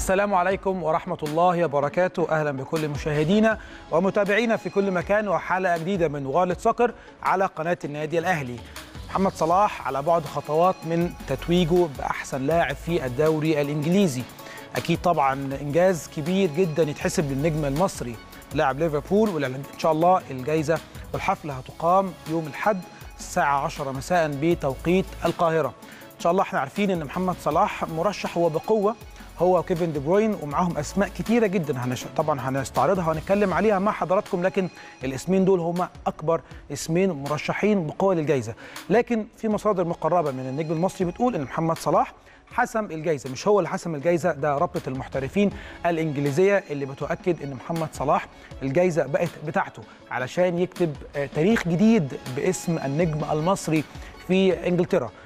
السلام عليكم ورحمة الله وبركاته أهلا بكل مشاهدينا ومتابعينا في كل مكان وحلقة جديدة من غالة صقر على قناة النادي الأهلي محمد صلاح على بعد خطوات من تتويجه بأحسن لاعب في الدوري الإنجليزي أكيد طبعا إنجاز كبير جدا يتحسب للنجم المصري لاعب ليفربول وإن شاء الله الجائزة والحفلة هتقام يوم الأحد الساعة 10 مساء بتوقيت القاهرة إن شاء الله احنا عارفين ان محمد صلاح مرشح وبقوه هو وكيفن دي بروين ومعاهم اسماء كتيره جدا هنش... طبعا هنستعرضها وهنتكلم عليها مع حضراتكم لكن الاسمين دول هم اكبر اسمين مرشحين بقوه للجائزه لكن في مصادر مقربه من النجم المصري بتقول ان محمد صلاح حسم الجائزه مش هو اللي حسم الجائزه ده رابطه المحترفين الانجليزيه اللي بتؤكد ان محمد صلاح الجائزه بقت بتاعته علشان يكتب تاريخ جديد باسم النجم المصري في انجلترا